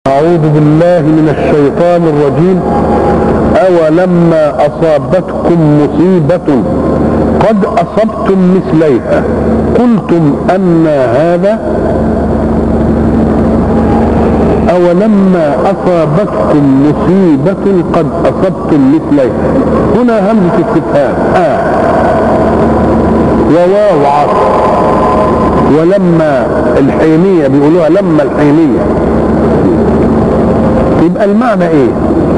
أعوذ بالله من الشيطان الرجيم أولما أصابتكم مصيبة قد أصبتم مثليها قلتم أن هذا أولما أصابتكم مصيبة قد أصبتم مثليها هنا همزة استفهام آه وواو عطف ولما الحينية بيقولوها لما الحينية يبقى المعنى ايه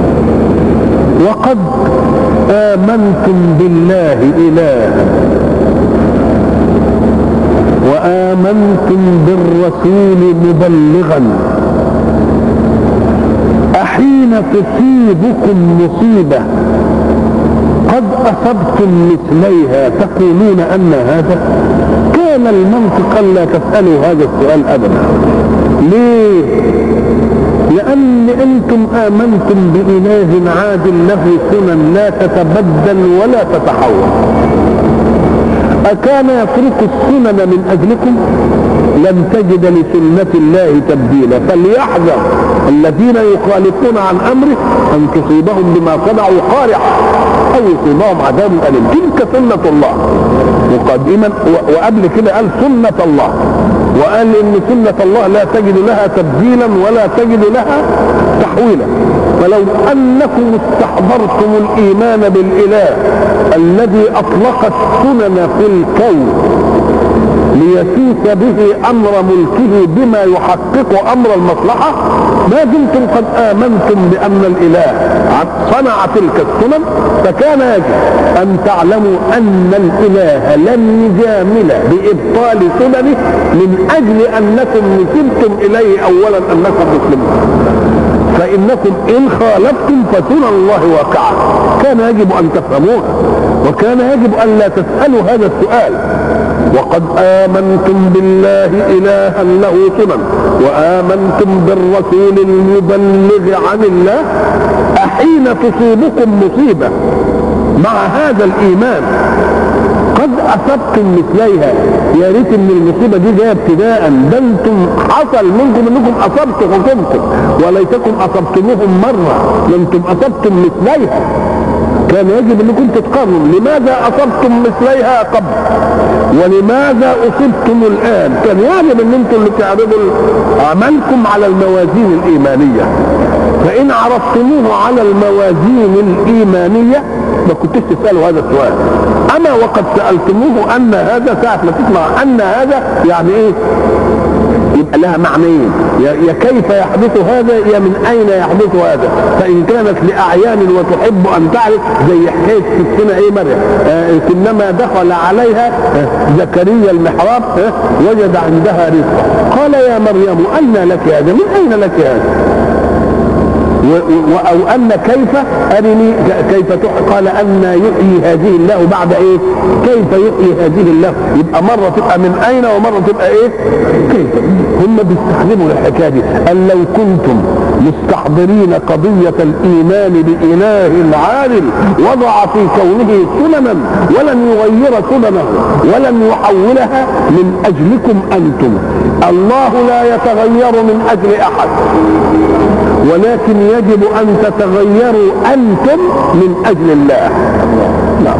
وقد آمنتم بالله إلها وآمنتم بالرسول مبلغا أحين تصيبكم مصيبة قد أصبتم مثليها تقولون أن هذا كان المنطق ألا تسألوا هذا السؤال أبدا ليه لأن أنتم آمنتم بإله عادل له سنن لا تتبدل ولا تتحول أكان يترك السنن من أجلكم لن تجد لسنة الله تبديلا فليحذر الذين يخالفون عن أمره أن تصيبهم بما صنعوا قارعة أو يصيبهم عذاب أليم تلك سنة الله مقدما وقبل كده قال سنة الله وقال ان سنة الله لا تجد لها تبديلا ولا تجد لها تحويلا فلو انكم استحضرتم الايمان بالاله الذي اطلق السنن في الكون ليسوس به امر ملكه بما يحقق امر المصلحه ما دمتم قد امنتم بان الاله صنع تلك السنن فكان يجب ان تعلموا ان الاله لن يجامل بابطال سننه من اجل انكم نسبتم اليه اولا انكم مسلمون فانكم ان خالفتم فسنن الله واقعه كان يجب ان تفهموها وكان يجب ان لا تسالوا هذا السؤال وقد آمنتم بالله إلها له سنن وآمنتم بالرسول المبلغ عن الله أحين تصيبكم مصيبة مع هذا الإيمان قد أصبتم مثليها يا ريت ان المصيبة دي جاية ابتداء ده انتم حصل منكم انكم اصبتم خصومكم وليتكم اصبتموهم مرة انتم اصبتم مثليها كان يجب انكم تتقارنوا لماذا اصبتم مثليها قبل ولماذا اصبتم الان كان يجب ان انتم اللي تعرضوا عملكم على الموازين الايمانيه فان عرضتموه على الموازين الايمانيه ما كنتش تسالوا هذا السؤال اما وقد سالتموه ان هذا ساعه ما تسمع ان هذا يعني ايه يبقى لها معنيين يا كيف يحدث هذا يا من اين يحدث هذا فان كانت لاعيان وتحب ان تعرف زي حكايه ستنا ايه مريم آه كلما دخل عليها آه زكريا المحراب آه وجد عندها رزقا قال يا مريم ان لك هذا من اين لك هذا او ان كيف ارني كيف قال ان يحيي هذه الله بعد ايه كيف يحيي هذه الله يبقى مره تبقى من اين ومره تبقى ايه كيف هم بيستخدموا الحكايه دي قال لو كنتم مستحضرين قضيه الايمان باله عالم وضع في كونه سننا ولن يغير سننه ولن يحولها من اجلكم انتم الله لا يتغير من اجل احد ولكن يجب ان تتغيروا انتم من اجل الله نعم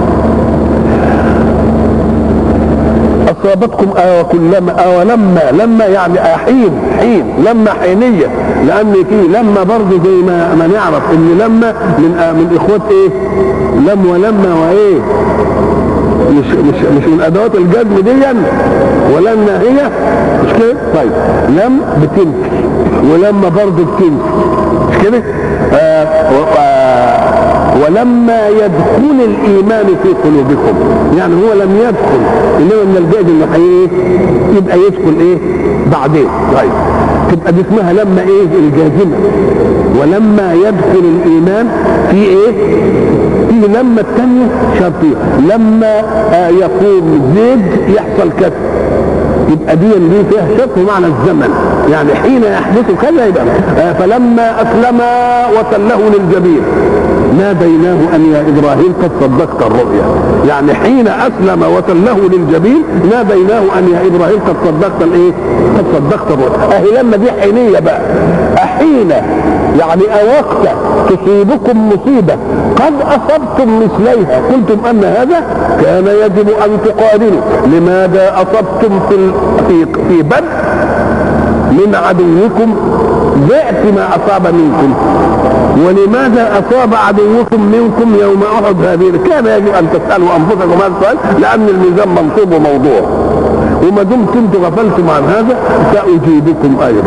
اصابتكم آه كلما آه لما لما يعني حين حين لما حينيه لان في لما برضه زي ما ما نعرف ان لما من آه من اخوات ايه لم ولما وايه مش مش مش من ادوات الجزم دي ولا هي مش كده طيب لم بتنفي ولما برضه بتنفي مش كده آه آه ولما يدخل الايمان في قلوبكم يعني هو لم يدخل انما من الجائز انه ايه يبقى يدخل ايه بعدين طيب تبقى دي اسمها لما ايه الجازمه ولما يدخل الايمان في ايه في لما الثانيه شرطيه لما آه يقوم زيد يحصل كذا يبقى دي اللي فيها شرط معنى الزمن يعني حين يحدث كذا يبقى آه فلما اسلم وتله للجبين ناديناه ان يا ابراهيم قد صدقت الرؤيا يعني حين اسلم وتله للجبين ناديناه ان يا ابراهيم قد صدقت الايه قد صدقت الرؤيا اهي لما دي حينيه بقى حين يعني أوقت تصيبكم مصيبة قد أصبتم مثليها قلتم أن هذا كان يجب أن تقارنوا لماذا أصبتم في في في بدء من عدوكم ضعف ما أصاب منكم ولماذا أصاب عدوكم منكم يوم أحد هذه كان يجب أن تسألوا أنفسكم هذا السؤال لأن الميزان منصوب وموضوع وما دمتم انتم غفلتم عن هذا سأجيبكم أيضا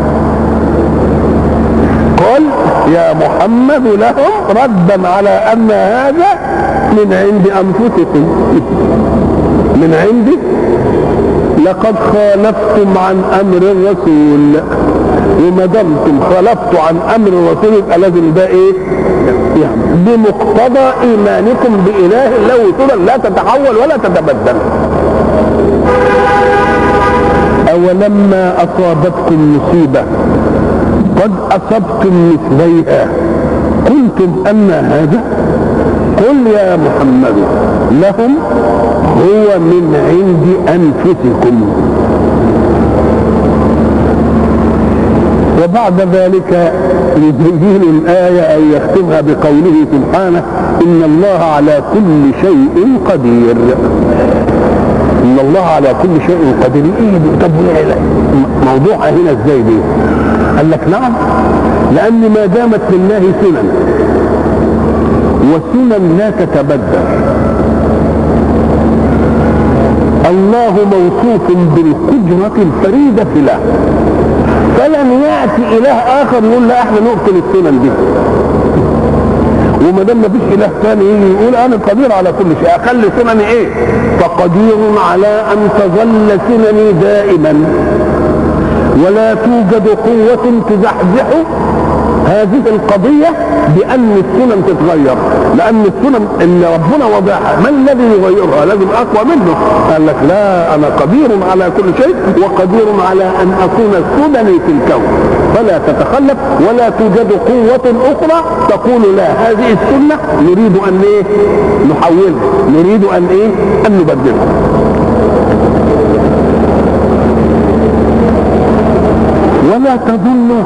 قال يا محمد لهم ردا على أن هذا من عند أنفسكم من عند لقد خالفتم عن أمر الرسول وما دمتم خالفتوا عن أمر الرسول يبقى لازم ده إيه؟ يعني بمقتضى إيمانكم بإله له صورة لا تتحول ولا تتبدل أولما أصابتكم مصيبة قد أصبتم مثليها قلتم أن هذا قل يا محمد لهم هو من عند أنفسكم وبعد ذلك يزين الآية أو يختمها بقوله سبحانه إن الله على كل شيء قدير إن الله على كل شيء قدير إيه دي؟ طب موضوعها هنا إزاي دي؟ قال لك نعم لأن ما دامت لله سنن وسنن لا تتبدل الله موصوف بالقدرة الفريدة له فلم يأتي إله آخر يقول لا احنا نقتل السنن دي وما دام مفيش اله ثاني يجي يقول انا قدير على كل شيء اخلي سنني ايه فقدير على ان تظل سنني دائما ولا توجد قوة تزحزح هذه القضية بأن السنن تتغير لأن السنن اللي ربنا وضعها ما الذي يغيرها لازم أقوى منه قال لك لا أنا قدير على كل شيء وقدير على أن أكون سنني في الكون فلا تتخلف ولا توجد قوة أخرى تقول لا هذه السنة نريد أن إيه نحولها نريد أن إيه أن نبدلها ولا تظنوا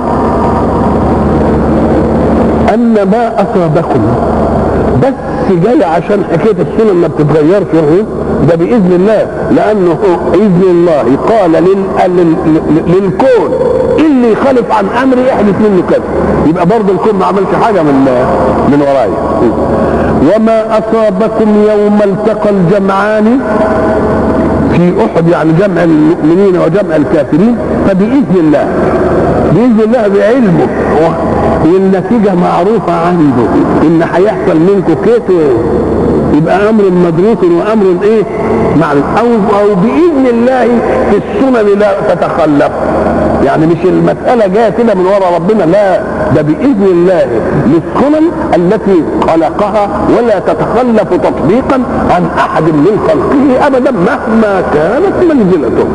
ان ما اصابكم بس جاي عشان حكايه السنن ما بتتغيرش ده باذن الله لانه باذن الله قال لل... لل... للكون اللي يخالف عن امري يحدث منه كذا يبقى برضه الكون ما عملش حاجه من من ورايا وما اصابكم يوم التقى الجمعان في احد يعني جمع المؤمنين وجمع الكافرين فباذن الله باذن الله بعلمه والنتيجه معروفه عنده ان هيحصل منكم كده يبقى امر مدروس وامر ايه معلوم او او باذن الله في السنن لا تتخلف يعني مش المسألة جاية كده من وراء ربنا لا ده بإذن الله للسنن التي خلقها ولا تتخلف تطبيقا عن أحد من خلقه أبدا مهما كانت منزلته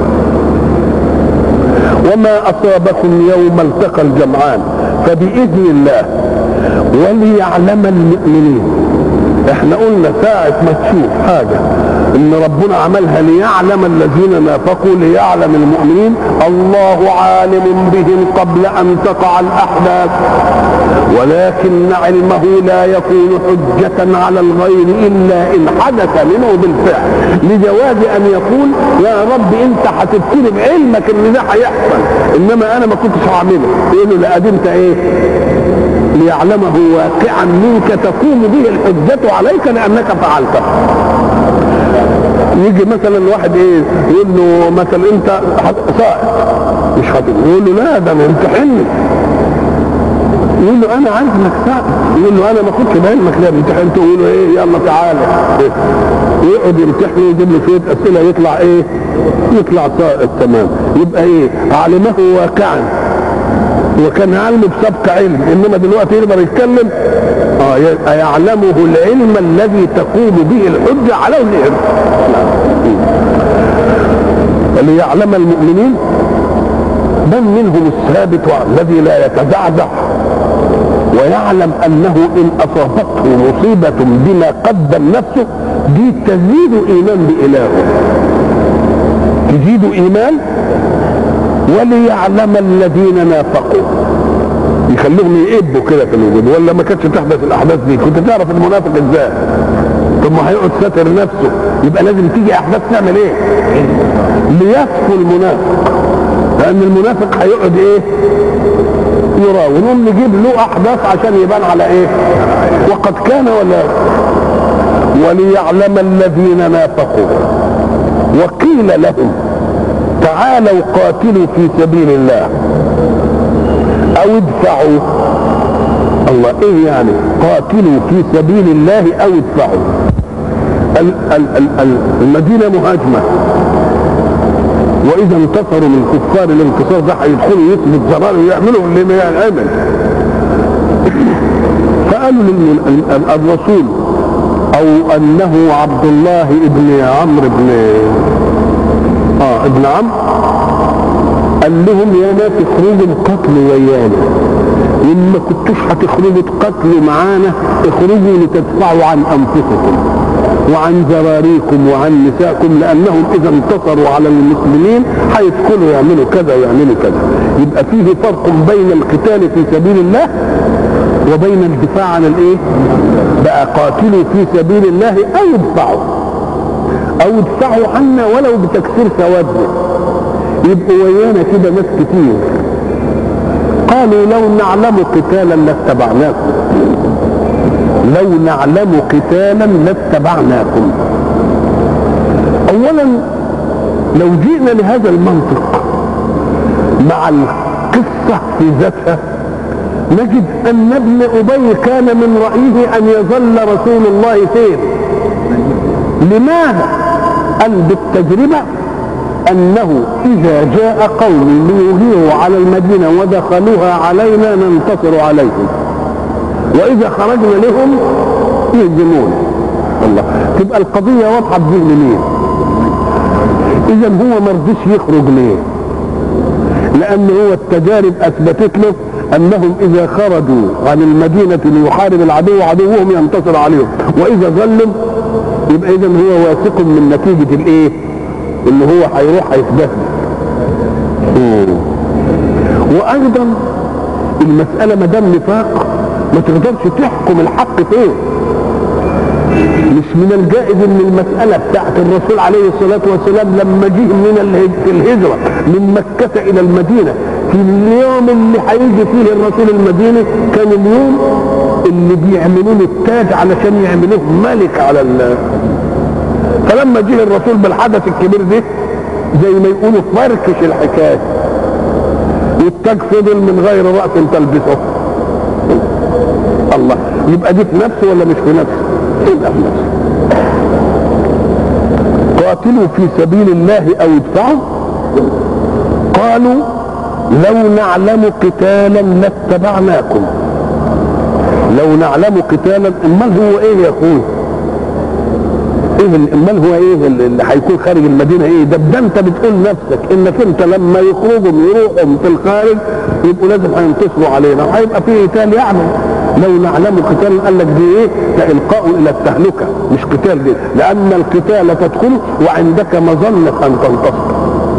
وما أصابكم يوم التقى الجمعان فبإذن الله وليعلم المؤمنين احنا قلنا ساعة ما تشوف حاجة ان ربنا عملها ليعلم الذين نافقوا ليعلم المؤمنين الله عالم بهم قبل ان تقع الاحداث ولكن علمه لا يكون حجة على الغير الا ان حدث منه بالفعل لجواز ان يقول يا رب انت هتبتلي بعلمك ان ده هيحصل انما انا ما كنتش هعمله يقول له لا انت ايه ليعلمه واقعا منك تقوم به الحجة عليك لأنك فعلته يجي مثلا واحد ايه يقول له مثلا انت سائق مش خاطب يقول له لا ده انا امتحني يقول له انا عارف انك سائق يقول له انا ما كنتش بعلمك لا امتحنت يقول له ايه يلا تعالى إيه؟ يقعد يمتحنه ويجيب له شويه اسئله يطلع ايه يطلع سائق تمام يبقى ايه علمه واقعا وكان علمه بسبق علم انما دلوقتي يقدر يتكلم اه يعلمه العلم الذي تقوم به الحجة على الغير ليعلم المؤمنين من منهم الثابت الذي لا يتزعزع ويعلم انه ان اصابته مصيبة بما قدم نفسه دي تزيد ايمان بإلهه تزيد ايمان وليعلم الذين نافقوا يخليهم يقبوا كده في الوجود ولا ما كانتش تحدث الاحداث دي كنت تعرف المنافق ازاي طب ما هيقعد ساتر نفسه يبقى لازم تيجي احداث تعمل ايه ليصفو المنافق لان المنافق هيقعد ايه يرى ونقوم نجيب له احداث عشان يبان على ايه وقد كان ولا وليعلم الذين نافقوا وقيل لهم تعالوا قاتلوا في سبيل الله او ادفعوا الله ايه يعني قاتلوا في سبيل الله او ادفعوا ال- ال- ال- ال- المدينه مهاجمه واذا انتصروا من كفار الانتصار ده هيدخلوا يثبت زرار ويعملوا اللي ما يعمل فقالوا للرسول او انه عبد الله ابن عمرو بن اه ابن عمرو قال لهم يا ناس اخرجوا قتلوا ويانا وإن ما كنتوش هتخرجوا تقتلوا معانا اخرجوا لتدفعوا عن انفسكم وعن ذراريكم وعن نسائكم لانهم اذا انتصروا على المسلمين هيدخلوا يعملوا كذا ويعملوا كذا يبقى فيه فرق بين القتال في سبيل الله وبين الدفاع عن الايه بقى قاتلوا في سبيل الله او ادفعوا او ادفعوا عنا ولو بتكسير ثوابنا يبقوا ويانا كده ناس كتير قالوا لو نعلم قتالا لاتبعناكم لو نعلم قتالا لاتبعناكم اولا لو جئنا لهذا المنطق مع القصة في ذاتها نجد ان ابن ابي كان من رأيه ان يظل رسول الله فين لماذا قال بالتجربة انه اذا جاء قوم ليغيروا على المدينة ودخلوها علينا ننتصر عليهم واذا خرجنا لهم يهزمون الله تبقى القضية واضحة بذهن مين اذا هو ما رضيش يخرج ليه لان هو التجارب اثبتت له انهم اذا خرجوا عن المدينة ليحارب العدو عدوهم ينتصر عليهم واذا ظلم يبقى اذا هو واثق من نتيجة الايه اللي هو هيروح هيتبهدل وايضا المسألة ما دام نفاق ما تقدرش تحكم الحق فين مش من الجائز ان المسألة بتاعت الرسول عليه الصلاة والسلام لما جه من الهج- في الهجرة من مكة الى المدينة في اليوم اللي هيجي فيه الرسول المدينة كان اليوم اللي بيعملوا له التاج علشان يعملوه ملك على ال فلما جه الرسول بالحدث الكبير ده زي ما يقولوا فركش الحكايه والتاج فضل من غير رأس تلبسه الله يبقى دي في نفسه ولا مش في نفسه يبقى في نفسه قاتلوا في سبيل الله او ادفعوا قالوا لو نعلم قتالا لاتبعناكم لو نعلم قتالا امال هو ايه يا اخوي ايه ال- امال هو ايه ال- اللي هيكون خارج المدينه ايه ده ده انت بتقول نفسك انك انت لما يخرجوا يروحوا في الخارج يبقوا لازم هينتصروا علينا وهيبقى في قتال يعمل لو نعلم قتال قال لك دي ايه ده القاء الى التهلكه مش قتال دي لان القتال تدخل وعندك مظنه ان تنتصر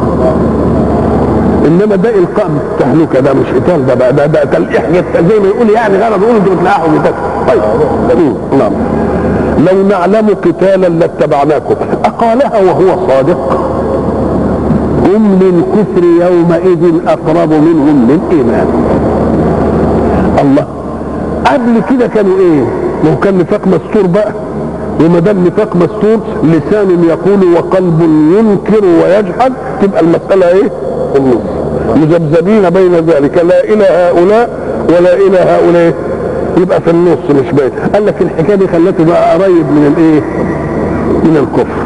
انما ده القاء بالتهلكه ده مش قتال ده بقى ده ده تلقيح جت- زي ما يقول يعني غرض يقول انتوا بتلقحوا بتاكلوا طيب مم، نعم لو نعلم قتالا لاتبعناكم اقالها وهو صادق هم للكفر يومئذ اقرب منهم للايمان الله قبل كده كانوا ايه لو كان نفاق مستور بقى وما دام نفاق مستور لسان يقول وقلب ينكر ويجحد تبقى المساله ايه النص مذبذبين بين ذلك لا الى هؤلاء ولا الى هؤلاء يبقى في النص مش باين قال لك الحكايه دي خلته بقى قريب من الايه من الكفر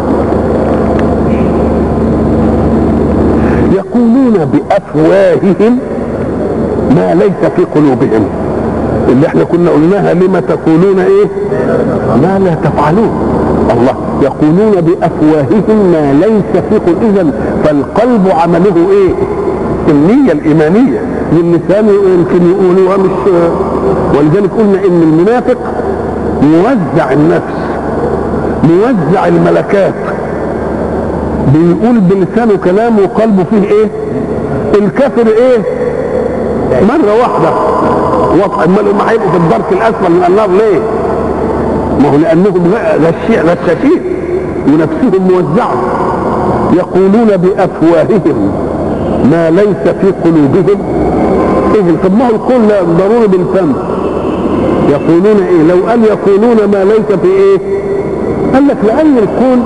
يقولون بافواههم ما ليس في قلوبهم اللي احنا كنا قلناها لما تقولون ايه ما لا تفعلون الله يقولون بافواههم ما ليس في قلوبهم اذا فالقلب عمله ايه النية الإيمانية واللسان يمكن يقولوها مش ولذلك قلنا إن المنافق موزع النفس موزع الملكات بيقول بلسانه كلام وقلبه فيه ايه الكافر ايه مرة واحدة وضع امال هم هيبقوا في الدرك الاسفل من النار ليه ما هو لانهم غشي- غشاشين ونفسهم موزعة يقولون بافواههم ما ليس في قلوبهم ايه طب ما هو القول لا ضروري بالفم يقولون ايه لو قال يقولون ما ليس في ايه قال لك لان القول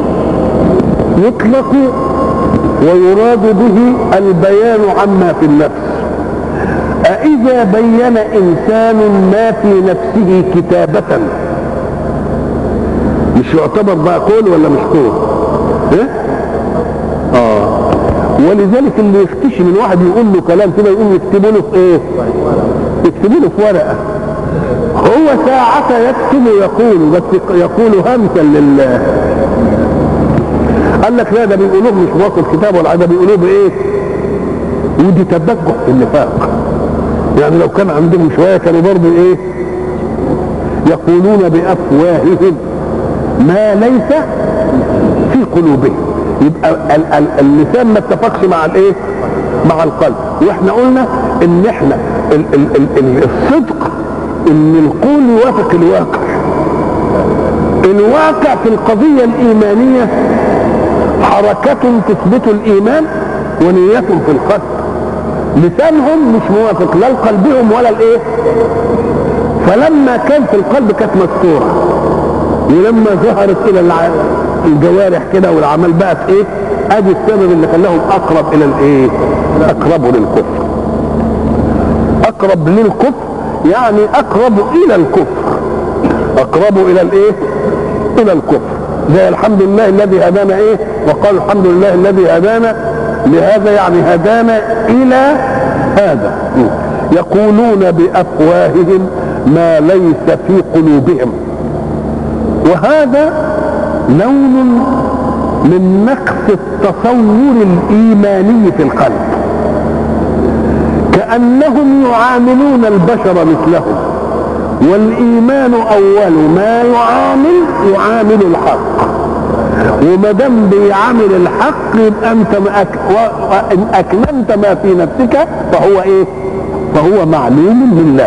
يطلق ويراد به البيان عما في النفس أإذا بين إنسان ما في نفسه كتابة مش يعتبر بقى قول ولا مش قول؟ إيه؟ آه ولذلك اللي يختشي من واحد يقول له كلام كده يقوم يكتبوا له في إيه؟ يكتبوا له في ورقة هو ساعة يكتب يقول بس يقول همسا لله قال لك لا ده بيقولوه مش واصل كتاب ولا ده بيقولوه بايه؟ ودي تبجح في النفاق يعني لو كان عندهم شويه كانوا برضه ايه؟ يقولون بافواههم ما ليس في قلوبهم يبقى ال- ال- اللسان ما اتفقش مع الايه؟ مع القلب واحنا قلنا ان احنا ال ال ال ال الصدق ان القول يوافق الواقع الواقع في القضيه الايمانيه حركة تثبت الإيمان ونية في القلب لسانهم مش موافق لا لقلبهم ولا الايه فلما كان في القلب كانت مستورة ولما ظهرت الى الع- الجوارح كده والعمل بقت ايه ادي السبب اللي خلاهم اقرب الى الايه اقرب للكفر اقرب للكفر يعني اقرب الى الكفر اقرب الى الايه الى الكفر زي الحمد لله الذي هدانا ايه وقال الحمد لله الذي هدانا لهذا يعني هدانا الى هذا يقولون بافواههم ما ليس في قلوبهم وهذا لون من نقص التصور الايماني في القلب كانهم يعاملون البشر مثلهم والايمان اول ما يعامل يعامل الحق وما دام بيعامل الحق يبقى انت ما أك... و... وان اكملت ما في نفسك فهو ايه فهو معلوم لله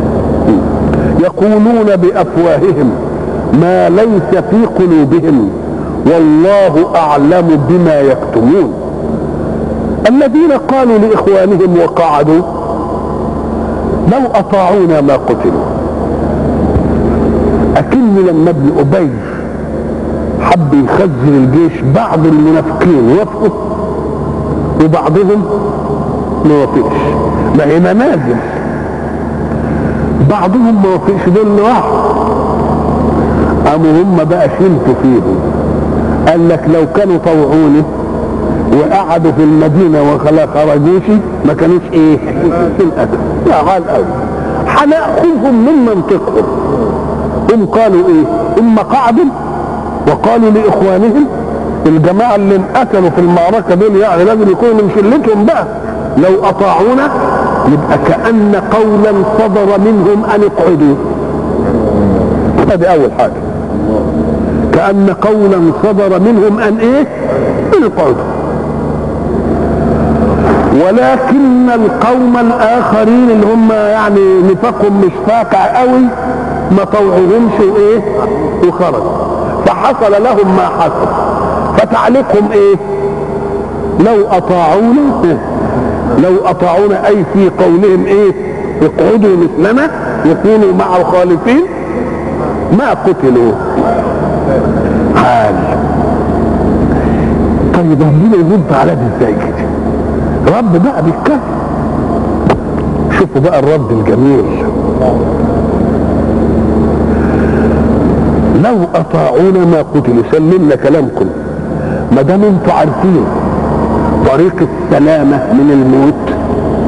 يقولون بافواههم ما ليس في قلوبهم والله اعلم بما يكتمون الذين قالوا لاخوانهم وقعدوا لو اطاعونا ما قتلوا اكن لما ابن ابي حب يخزن الجيش بعض المنافقين وافقوا وبعضهم ما وافقش ما هي منازل بعضهم ما وافقش دول لوحده قاموا هم بقى شلتوا فيهم قال لك لو كانوا طوعوني وقعدوا في المدينه وخلا خرجوش ما كانوش ايه في الادب يا غال قوي هناخذهم من منطقهم هم قالوا ايه هم قعدوا وقالوا لاخوانهم الجماعه اللي انقتلوا في المعركه دول يعني لازم يكونوا من شلتهم بقى لو اطاعونا يبقى كان قولا صدر منهم ان اقعدوا هذه اول حاجه كان قولا صدر منهم ان ايه ان اقعدوا ولكن القوم الاخرين اللي هم يعني نفاقهم مش فاقع قوي ما طوعهمش وايه وخرجوا فحصل لهم ما حصل فتعليقهم ايه لو اطاعونا لو اطاعونا اي في قولهم ايه اقعدوا مثلنا يكونوا مع الخالفين ما قتلوا حال طيب ربنا يرد على ده ازاي كده رب بقى بيتكلم شوفوا بقى الرد الجميل لو اطاعونا ما قتلوا سلمنا كلامكم ما دام انتوا عارفين طريق السلامة من الموت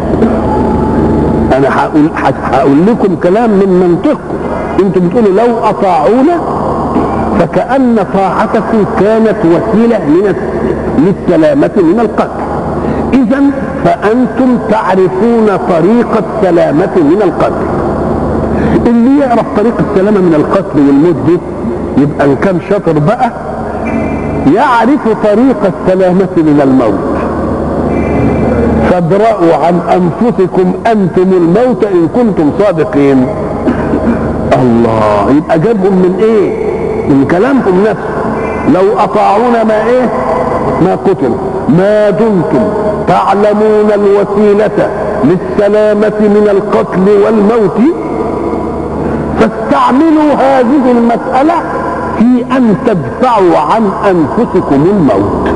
انا هقول هقول لكم كلام من منطقكم انتوا بتقولوا لو اطاعونا فكأن طاعتكم كانت وسيلة من للسلامة من القتل اذا فانتم تعرفون طريق السلامة من القتل اللي يعرف طريق السلامة من القتل والموت دي يبقى ان كان شاطر بقى يعرف طريق السلامة من الموت فادرأوا عن أنفسكم أنتم الموت إن كنتم صادقين الله يبقى جابهم من إيه من كلامهم نفسه لو أطاعونا ما إيه ما قتل ما دمتم تعلمون الوسيلة للسلامة من القتل والموت فاستعملوا هذه المسألة في أن تدفعوا عن أنفسكم الموت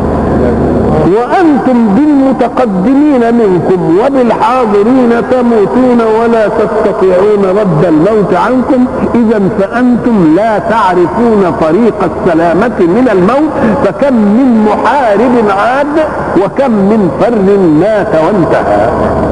وأنتم بالمتقدمين منكم وبالحاضرين تموتون ولا تستطيعون رد الموت عنكم إذا فأنتم لا تعرفون طريق السلامة من الموت فكم من محارب عاد وكم من فر مات وانتهى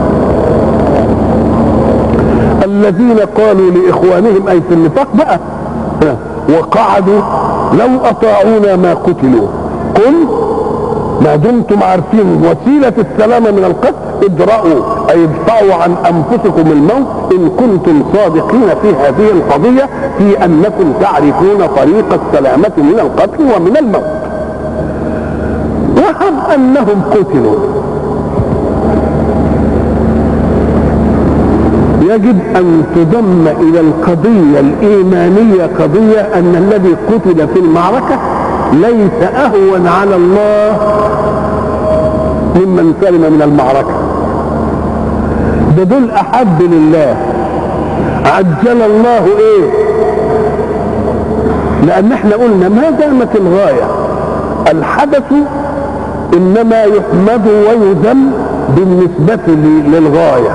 الذين قالوا لإخوانهم أي في النفاق بقى وقعدوا لو أطاعونا ما قتلوا قل ما دمتم عارفين وسيلة السلامة من القتل ادرأوا أي ادفعوا عن أنفسكم الموت إن كنتم صادقين في هذه القضية في أنكم تعرفون طريق السلامة من القتل ومن الموت وهب أنهم قتلوا يجب أن تضم إلى القضية الإيمانية قضية أن الذي قتل في المعركة ليس أهون على الله ممن سلم من المعركة ده دول أحب لله عجل الله إيه لأن احنا قلنا ما دامت الغاية الحدث إنما يحمد ويذم بالنسبة للغاية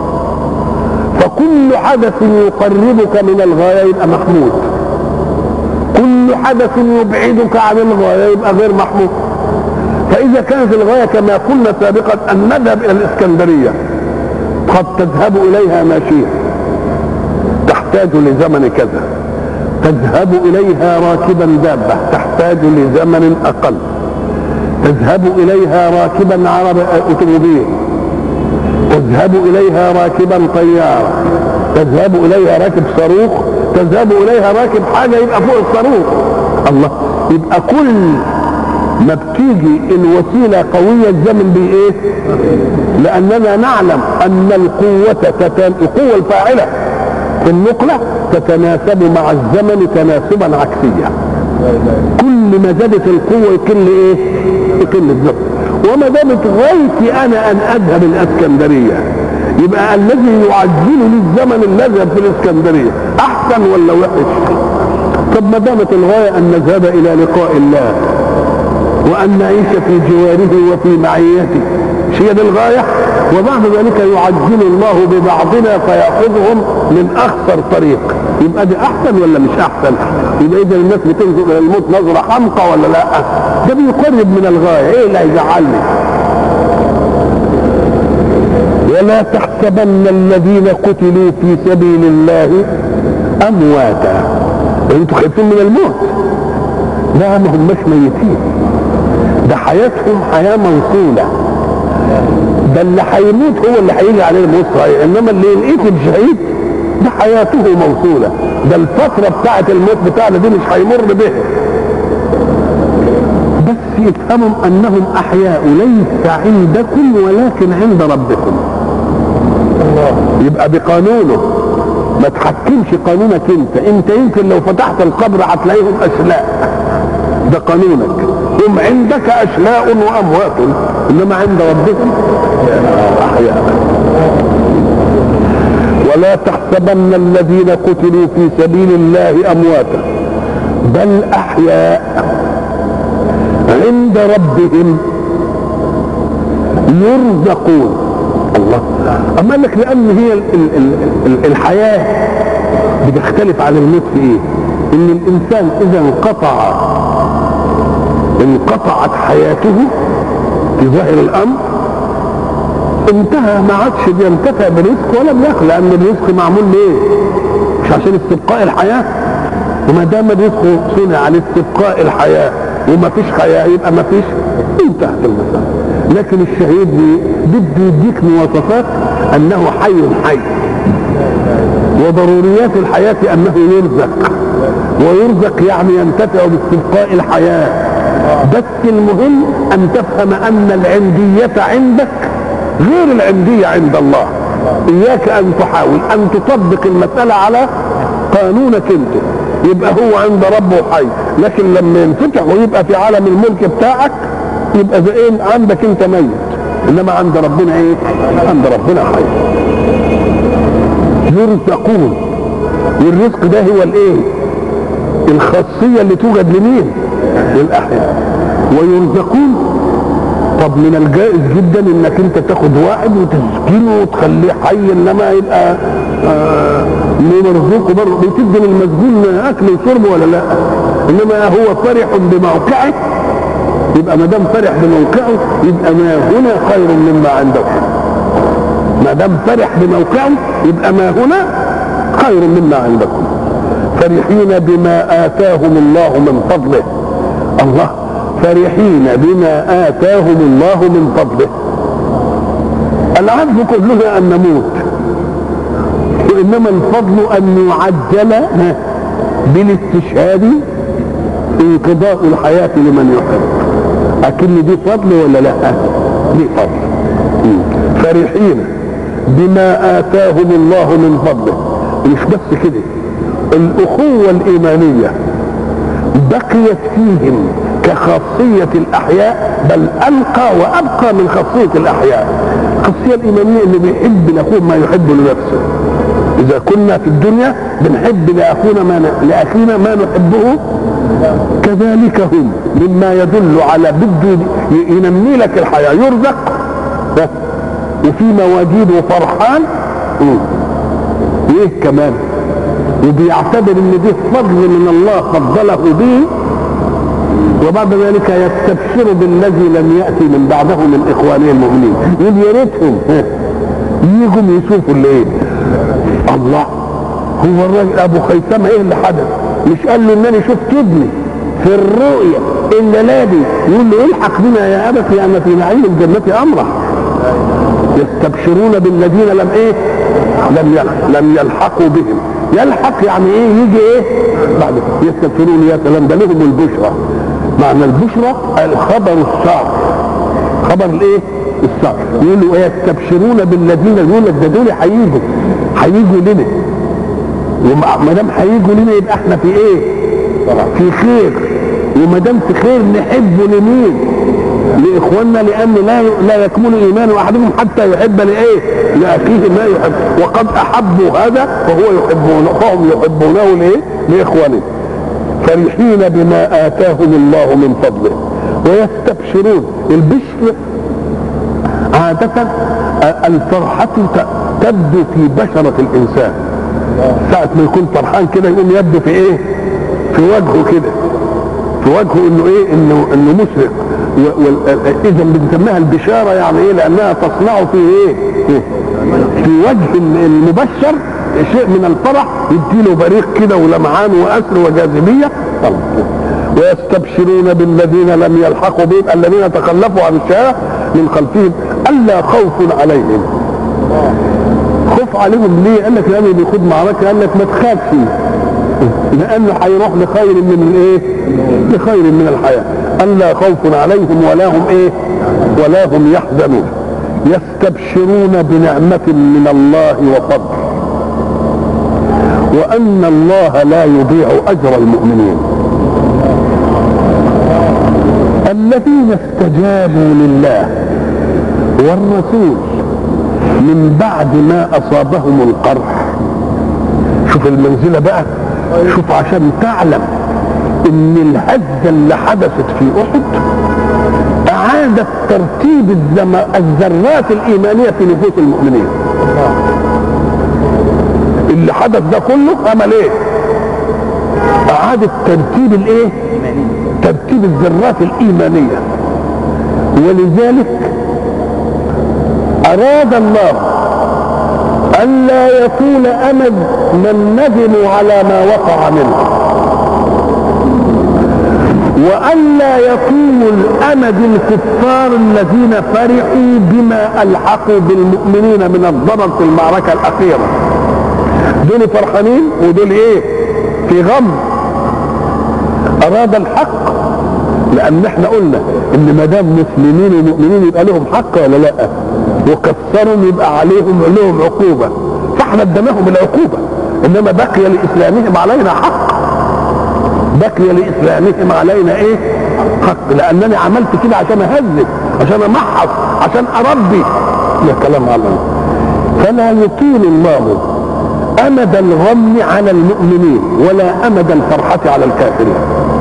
فكل حدث يقربك من الغاية يبقى محمود كل حدث يبعدك عن الغاية يبقى غير محمود فإذا كانت الغاية كما قلنا سابقا أن نذهب إلى الإسكندرية قد تذهب إليها ماشية تحتاج لزمن كذا تذهب إليها راكبا دابة تحتاج لزمن أقل تذهب إليها راكبا عرب أوتوموبيل تذهب إليها راكبا طيارة تذهب إليها راكب صاروخ تذهب إليها راكب حاجة يبقى فوق الصاروخ الله يبقى كل ما بتيجي الوسيلة قوية الزمن بإيه لأننا نعلم أن القوة تتن... القوة الفاعلة في النقلة تتناسب مع الزمن تناسبا عكسيا كل ما زادت القوة يقل إيه يقل الزمن وما دامت غايتي انا ان اذهب الاسكندريه يبقى الذي يعجل لي الزمن الذهب في الاسكندريه احسن ولا وحش طب ما دامت الغايه ان نذهب الى لقاء الله وان نعيش في جواره وفي معيته مش هي دي الغايه وبعد ذلك يعجل الله ببعضنا فياخذهم من اخطر طريق يبقى ده احسن ولا مش احسن يبقى اذا الناس بتنظر الى الموت نظره حمقى ولا لا ده بيقرب من الغايه ايه اللي هيزعلني ولا تحسبن الذين قتلوا في سبيل الله امواتا انتوا خايفين من الموت لا ما هماش ميتين ده حياتهم حياه موصوله ده اللي هيموت هو اللي هيجي عليه الموت صحيح انما اللي ينقتل شهيد ده حياته موصوله ده الفتره بتاعه الموت بتاعنا دي مش هيمر به بس يفهموا انهم احياء ليس عندكم ولكن عند ربكم الله يبقى بقانونه ما تحكمش قانونك انت انت يمكن لو فتحت القبر هتلاقيهم اشلاء ده قانونك هم عندك اشلاء واموات انما عند ربهم احياء ولا تحسبن الذين قتلوا في سبيل الله امواتا بل احياء عند ربهم يرزقون الله اما لك لان هي ال ال ال الحياه بتختلف عن الموت في ايه ان الانسان اذا انقطع انقطعت حياته في ظاهر الامر انتهى ما عادش بينتفع برزق ولا بياكل لان الرزق معمول ليه؟ مش عشان استبقاء الحياه وما دام الرزق صنع لاستبقاء الحياه وما فيش حياه يبقى ما فيش انتهت المسألة لكن الشهيد بده يديك مواصفات انه حي حي وضروريات الحياة انه يرزق ويرزق يعني ينتفع باستبقاء الحياة بس المهم ان تفهم ان العندية عندك غير العندية عند الله اياك ان تحاول ان تطبق المسألة على قانونك انت يبقى هو عند ربه حي لكن لما ينفتح ويبقى في عالم الملك بتاعك يبقى زي ايه عندك انت ميت انما عند ربنا ايه عند ربنا حي يرزقون والرزق ده هو الايه الخاصيه اللي توجد لمين للاحياء ويرزقون طب من الجائز جدا انك انت تاخد واحد وتسكنه وتخليه حي انما يبقى آه مرزوق برضه بتدي للمسجون اكل وشرب ولا لا انما هو فرح بموقعه يبقى ما دام فرح بموقعه يبقى ما هنا خير مما عنده ما دام فرح بموقعه يبقى ما هنا خير مما عندكم فرحين بما آتاهم الله من فضله الله فرحين بما آتاهم الله من فضله العجب كلها أن نموت وإنما الفضل أن يعجل بالاستشهاد انقضاء الحياة لمن يحب أكن دي فضل ولا لا دي فضل فرحين بما آتاهم الله من فضله مش بس كده الأخوة الإيمانية بقيت فيهم كخاصية الأحياء بل ألقى وأبقى من خاصية الأحياء الخاصية الإيمانية اللي بيحب لأخوه ما يحب لنفسه إذا كنا في الدنيا بنحب لأخونا ما ن... لأخينا ما نحبه كذلك هم مما يدل على بده ينمي لك الحياة يرزق وفي مواجيد وفرحان ايه كمان وبيعتبر ان دي فضل من الله فضله به وبعد ذلك يستبشر بالذي لم ياتي من بعده من اخوانه المؤمنين يقول يا ريتهم يجوا يشوفوا اللي ايه الله هو الراجل ابو خيثمه ايه اللي حدث مش قال له انني شفت ابني في الرؤيا الليله دي يقول له الحق بنا يا ابت ان في نعيم الجنه امره يستبشرون بالذين لم ايه لم لم يلحقوا بهم يلحق يعني ايه يجي ايه بعد يستبشرون يا سلام ده لهم البشرى معنى البشرى الخبر السار خبر الايه السار يقولوا ايه يستبشرون بالذين يقول لك ده دول هيجوا هيجوا لنا وما دام هيجوا لنا يبقى احنا في ايه في خير وما دام في خير نحبه لمين لاخواننا لان لا لا يكمل ايمان احدهم حتى يحب لايه؟ لاخيه ما يحب وقد احبوا هذا فهو يحبونه فهم يحبونه لايه؟ لاخوانهم فرحين بما اتاهم الله من فضله ويستبشرون البشر عادة الفرحة تبدو في بشرة الإنسان ساعة ما يكون فرحان كده يقوم يبدو في إيه؟ في وجهه كده في وجهه إنه إيه؟ إنه إنه مشرق اذا بنسميها البشاره يعني ايه لانها تصنع في ايه في وجه المبشر شيء من الفرح يديله بريق كده ولمعان واسر وجاذبيه ويستبشرون بالذين لم يلحقوا بهم الذين تخلفوا عن الشهاده من خلفهم الا خوف عليهم خوف عليهم ليه؟ قال لك لانه بيخوض معركه قال لك ما تخافش لانه هيروح لخير من الايه؟ لخير من الحياه الا خوف عليهم ولا هم ايه؟ ولا هم يحزنون يستبشرون بنعمة من الله وفضل وأن الله لا يضيع أجر المؤمنين الذين استجابوا لله والرسول من بعد ما أصابهم القرح شوف المنزلة بقى شوف عشان تعلم ان الهزة اللي حدثت في احد اعادت ترتيب الزم... الذرات الايمانية في نفوس المؤمنين اللي حدث ده كله عمل ايه اعادت ترتيب الايه ترتيب الذرات الايمانية ولذلك اراد الله الا يطول امد من ندموا على ما وقع منه والا يطول الامد الكفار الذين فرحوا بما الحقوا بالمؤمنين من الضرر في المعركه الاخيره دول فرحانين ودول ايه في غم اراد الحق لان احنا قلنا ان ما دام مسلمين ومؤمنين يبقى لهم حق ولا لا وكفرهم يبقى عليهم لهم عقوبه فاحنا اديناهم العقوبه انما بقي لاسلامهم علينا حق بقي لاسلامهم علينا ايه حق لانني عملت كده عشان اهذب عشان امحص عشان اربي ده كلام على الله فلا يطيل الله امد الغم على المؤمنين ولا امد الفرحه على الكافرين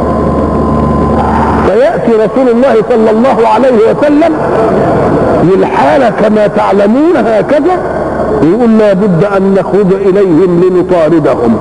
فياتي رسول الله صلى الله عليه وسلم للحاله كما تعلمون هكذا ويقول لابد ان نخرج اليهم لنطاردهم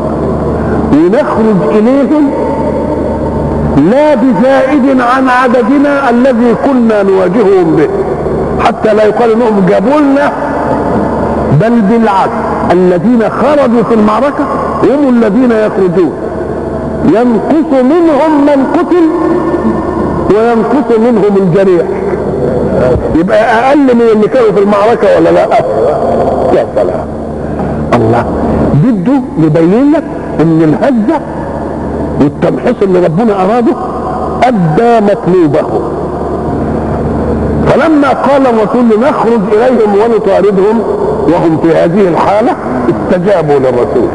ونخرج اليهم لا بزائد عن عددنا الذي كنا نواجههم به حتى لا يقال انهم جابوا لنا بل بالعكس الذين خرجوا في المعركة هم الذين يخرجون ينقص منهم من قتل وينقص منهم الجريح يبقى اقل من اللي كانوا في المعركة ولا لا يا سلام الله بده يبين لك ان الهزة والتمحيص اللي ربنا اراده ادى مطلوبه فلما قال الرسول نخرج اليهم ونطاردهم وهم في هذه الحالة استجابوا للرسول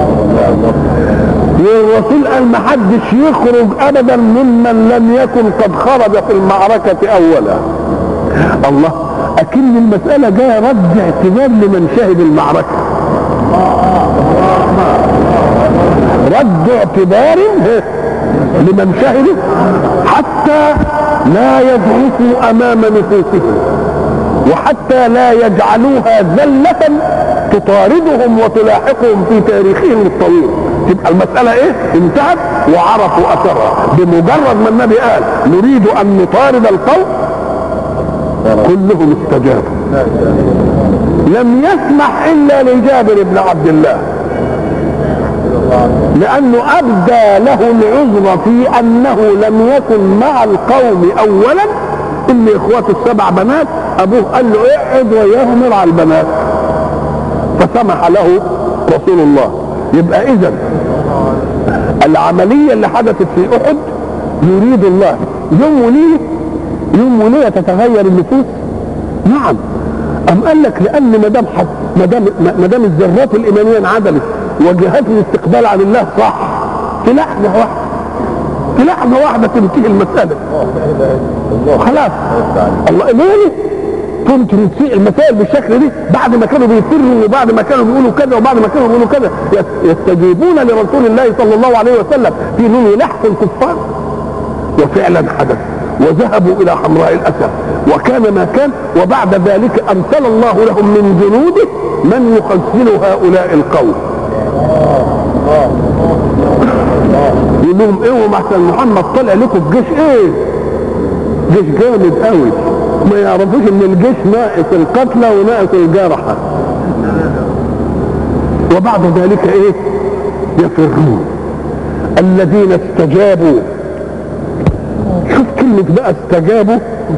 والرسول قال ما حدش يخرج ابدا ممن لم يكن قد خرج في المعركة اولا الله اكن المسألة جاية رد اعتبار لمن شهد المعركة رد اعتبار لمن شهد حتى لا يضعفوا امام نفوسهم وحتى لا يجعلوها ذلة تطاردهم وتلاحقهم في تاريخهم الطويل تبقى المسألة ايه انتهت وعرفوا اثرها بمجرد ما النبي قال نريد ان نطارد القوم كلهم استجابوا لم يسمح الا لجابر بن عبد الله لانه ابدى له العذر في انه لم يكن مع القوم اولا ان اخواته السبع بنات ابوه قال له اقعد وياهم ارعى البنات فسمح له رسول الله يبقى اذا العمليه اللي حدثت في احد يريد الله يوم وليله يوم وليله تتغير النفوس نعم أم قال لك لأن ما دام ما دام ما دام الذرات الإيمانية انعدلت وجهات الاستقبال عن الله صح في لحظة واحدة في لحظة واحدة تنتهي المسألة خلاص الله ليه كنت تنتهي المسائل بالشكل دي بعد ما كانوا بيفروا وبعد ما كانوا بيقولوا كذا وبعد ما كانوا بيقولوا كذا يستجيبون لرسول الله صلى الله عليه وسلم في انهم يلحقوا الكفار وفعلا حدث وذهبوا الى حمراء الاسد وكان ما كان وبعد ذلك ارسل الله لهم من جنوده من يخزن هؤلاء القوم يقول لهم ايه محسن محمد طلع لكم في جيش ايه جيش جامد قوي ما يعرفوش ان الجيش ناقص القتلى وناقص الجرحى وبعد ذلك ايه يفرون الذين استجابوا شوف كلمة بقى استجابوا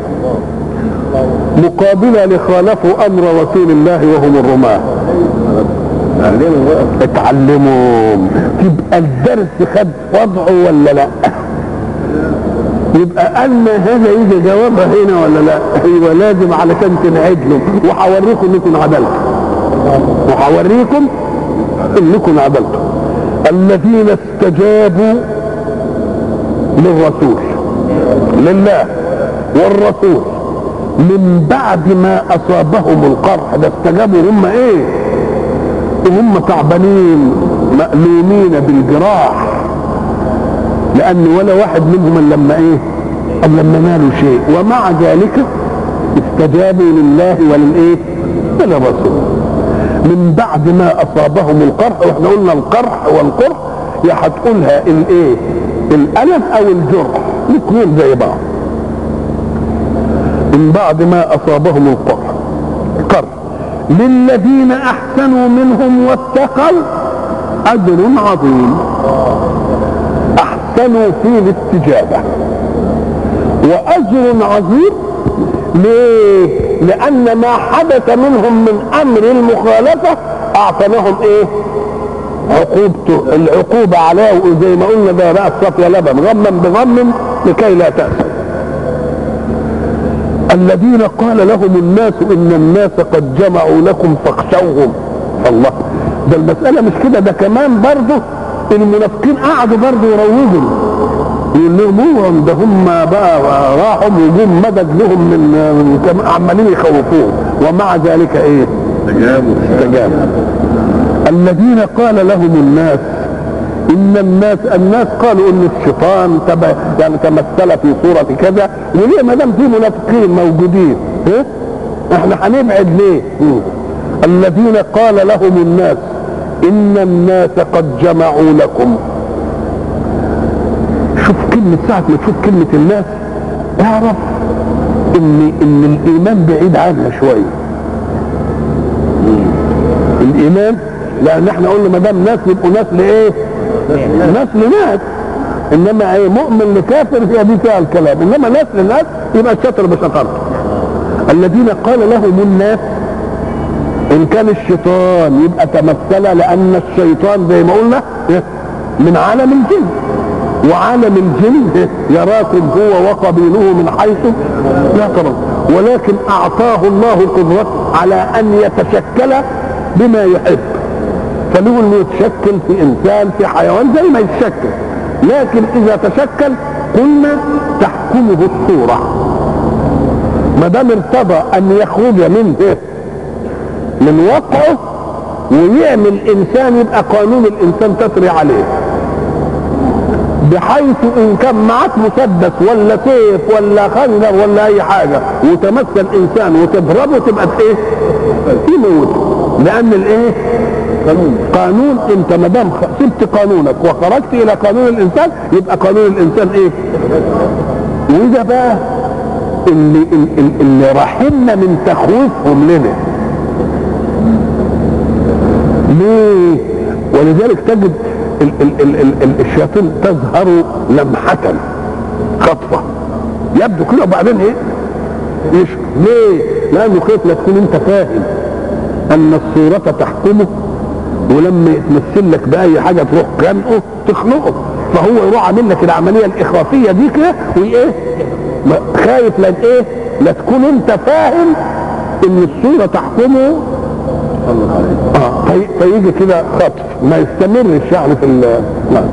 مقابلة لخالفوا أمر رسول الله وهم الرماة اتعلموا تبقى الدرس خد وضعه ولا لا يبقى أن هذا يجي جوابها هنا ولا لا ايوه لازم علشان تنعدلوا وهوريكم انكم عدلتوا وهوريكم انكم عدلتوا الذين استجابوا للرسول لله والرسول من بعد ما اصابهم القرح ده استجابوا هم ايه وهم تعبانين مألومين بالجراح لان ولا واحد منهم لما ايه أم لما نالوا شيء ومع ذلك استجابوا لله وللايه وللرسول من بعد ما اصابهم القرح واحنا قلنا القرح والقرح يا هتقولها الايه الالم او الجرح الاثنين زي بعض من بعد ما اصابهم القرح قرح للذين احسنوا منهم واتقوا اجر عظيم احسنوا في الاستجابه واجر عظيم ليه لان ما حدث منهم من امر المخالفه اعطيناهم ايه عقوبته العقوبه عليه زي ما قلنا ده راس صفي لبن غما بغم لكي لا تأسوا الذين قال لهم الناس ان الناس قد جمعوا لكم فاخشوهم الله ده المسألة مش كده ده كمان برضه المنافقين قعدوا برضه يروجوا يقول لهم اوعوا ده هم بقى راحوا وجم مدد لهم من من كم- عمالين يخوفوهم ومع ذلك ايه؟ استجابوا استجابوا الذين قال لهم الناس ان الناس الناس قالوا ان الشيطان تب يعني تمثل في صوره كذا وليه ما دام في منافقين موجودين ها؟ احنا هنبعد ليه؟ مم. الذين قال لهم الناس ان الناس قد جمعوا لكم شوف كلمة ساعة ما تشوف كلمة الناس اعرف ان ان الايمان بعيد عنها شوية الايمان لان احنا قلنا ما دام ناس يبقوا ناس لايه؟ ناس لناس انما ايه مؤمن لكافر هي دي فيها الكلام انما ناس لناس يبقى الشطر بشطرته الذين قال لهم الناس ان كان الشيطان يبقى تمثل لان الشيطان زي ما قلنا إيه؟ من عالم الجن وعالم الجن إيه؟ يراكم هو وقبيله من حيث لا ترون ولكن اعطاه الله القدرة على ان يتشكل بما يحب فله انه يتشكل في انسان في حيوان زي ما يتشكل لكن اذا تشكل قلنا تحكمه الصورة ما دام ارتضى ان يخرج منه إيه؟ من وقعه ويعمل انسان يبقى قانون الانسان تسري عليه بحيث ان كان معاك مسدس ولا سيف ولا خنجر ولا اي حاجه وتمثل انسان وتضربه تبقى ايه؟ تموت لان الايه؟ قانون قانون انت ما دام خ- سبت قانونك وخرجت الى قانون الانسان يبقى قانون الانسان ايه؟ وده بقى اللي اللي, اللي رحمنا من تخويفهم لنا ليه ولذلك تجد ال ال ال ال ال الشياطين تظهر لمحة خطفة يبدو كده وبعدين ايه يشكر ليه لانه خيط لا تكون انت فاهم ان الصورة تحكمه ولما يتمثل لك باي حاجة تروح خانقه تخنقه فهو يروح عامل لك العملية الاخافية دي كده وايه ما- خايف لا ايه لا تكون انت فاهم ان الصورة تحكمه اه في- فيجي كده خطف ما يستمرش يعني في ال لا.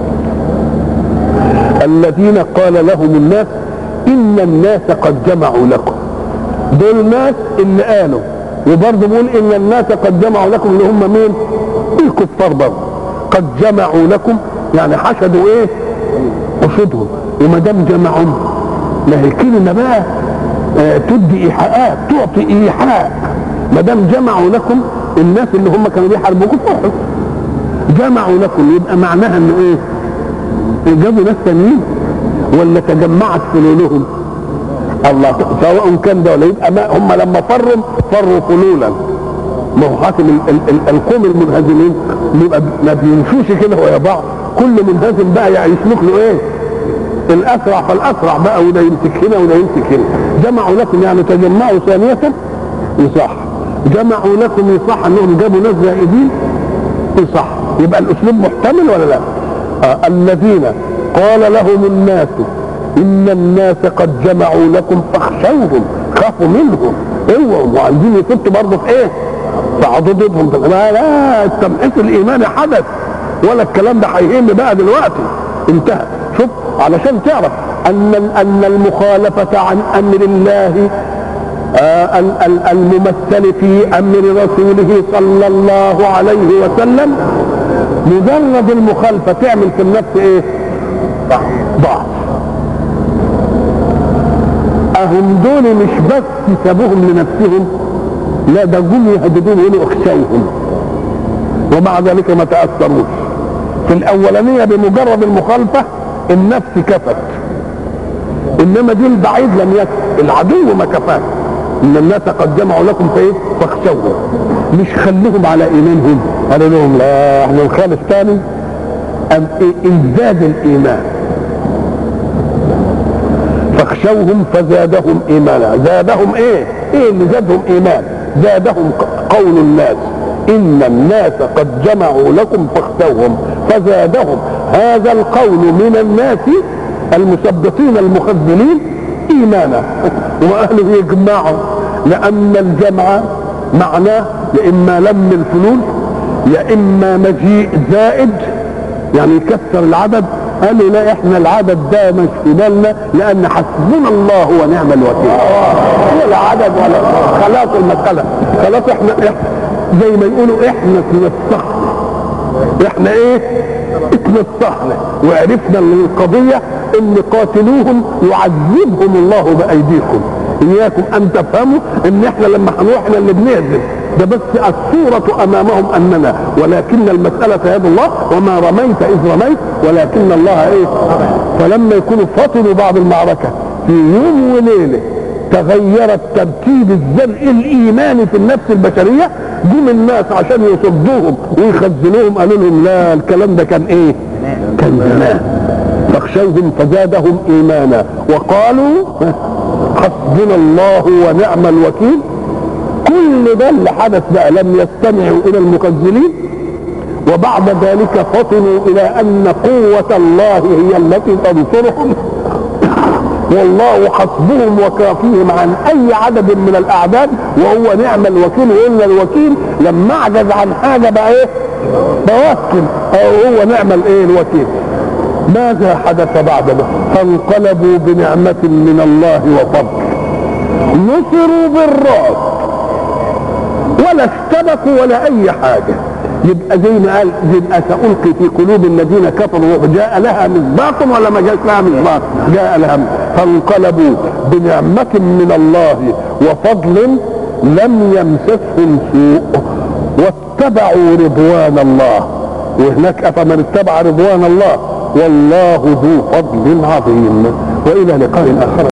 الذين قال لهم الناس ان الناس قد جمعوا لكم دول ناس اللي قالوا وبرضه بيقول ان الناس قد جمعوا لكم اللي هم مين الكفار برضه قد جمعوا لكم يعني حشدوا ايه قصودهم وما دام جمعهم ما هي كلمه بقى آه تدي ايحاءات تعطي ايحاء ما دام جمعوا لكم الناس اللي هم كانوا بيحاربوكم فرحوا جمعوا لكم يبقى معناها انه ايه جابوا ناس تانيين ولا تجمعت فلولهم الله سواء كان ده ولا يبقى ما هم لما فروا فروا فلولا ما هو حاكم ال- ال- ال- القوم المنهزمين بيبقى ما بيمشوش كده ويا بعض كل منهزم بقى يعني يسلك له ايه الاسرع فالاسرع بقى وده يمسك هنا وده يمسك هنا جمعوا لكم يعني تجمعوا ثانية يصح جمعوا لكم يصح انهم جابوا ناس زائدين يصح يبقى الاسلوب محتمل ولا لا آه الذين قال لهم الناس ان الناس قد جمعوا لكم فاخشوهم خافوا منهم اوعوا وعايزين يفتوا برضه في ايه في عضدهم لا لا التمحيص الايماني حدث ولا الكلام ده هيهم بقى دلوقتي انتهى شوف علشان تعرف ان ان المخالفه عن امر الله آه، ال- ال- الممثل في امر رسوله صلى الله عليه وسلم مجرد المخالفه تعمل في النفس ايه؟ ضعف اهم دول مش بس سابوهم لنفسهم لا ده جم يهددون يقولوا اخشوهم ومع ذلك ما تاثروش في الاولانيه بمجرد المخالفه النفس كفت انما دي البعيد لم يكن العدو ما كفاه ان الناس قد جمعوا لكم فايه فاخشوهم مش خليهم على ايمانهم قالوا لهم لا احنا نخالف تاني ام إيه ازداد الايمان فاخشوهم فزادهم ايمانا زادهم ايه ايه اللي زادهم ايمان زادهم ق- قول الناس ان الناس قد جمعوا لكم فاخشوهم فزادهم هذا القول من الناس المثبطين المخذلين ايمانا واهله يجمعوا لان الجمع معناه يا اما لم الفلول يا اما مجيء زائد يعني يكسر العدد قالوا لا احنا العدد ده مش في بالنا لان حسبنا الله ونعم الوكيل ولا عدد ولا خلاص المساله خلاص احنا, احنا زي ما يقولوا احنا اتنسخنا احنا ايه اتنسخنا وعرفنا ان القضيه ان قاتلوهم يعذبهم الله بايديكم اياكم ان تفهموا ان احنا لما هنروح احنا اللي بنهزم ده بس الصورة أمامهم أننا ولكن المسألة يد الله وما رميت إذ رميت ولكن الله إيه فلما يكونوا فطنوا بعض المعركة في يوم وليلة تغير الترتيب الزرع الإيماني في النفس البشرية جم الناس عشان يصدوهم ويخزنوهم قالوا لهم لا الكلام ده كان إيه كان زمان فاخشوهم فزادهم إيمانا وقالوا حسبنا الله ونعم الوكيل كل ده اللي حدث بقى لم يستمعوا الى المكذلين وبعد ذلك فطنوا الى ان قوة الله هي التي تنصرهم والله حسبهم وكافيهم عن اي عدد من الاعداد وهو نعم الوكيل وقلنا الوكيل لما اعجز عن حاجة بقى ايه توكل او هو نعم الايه الوكيل ماذا حدث بعد ده فانقلبوا بنعمة من الله وفضل نصروا بالرعب ولا استبقوا ولا اي حاجة يبقى زي ما قال يبقى سألقي في قلوب الذين كفروا جاء لها مصداق ولا ما جاء لها مصداق جاء لها فانقلبوا بنعمة من الله وفضل لم يمسسهم سوء واتبعوا رضوان الله وهناك أفمن اتبع رضوان الله والله ذو فضل عظيم وإلى لقاء آخر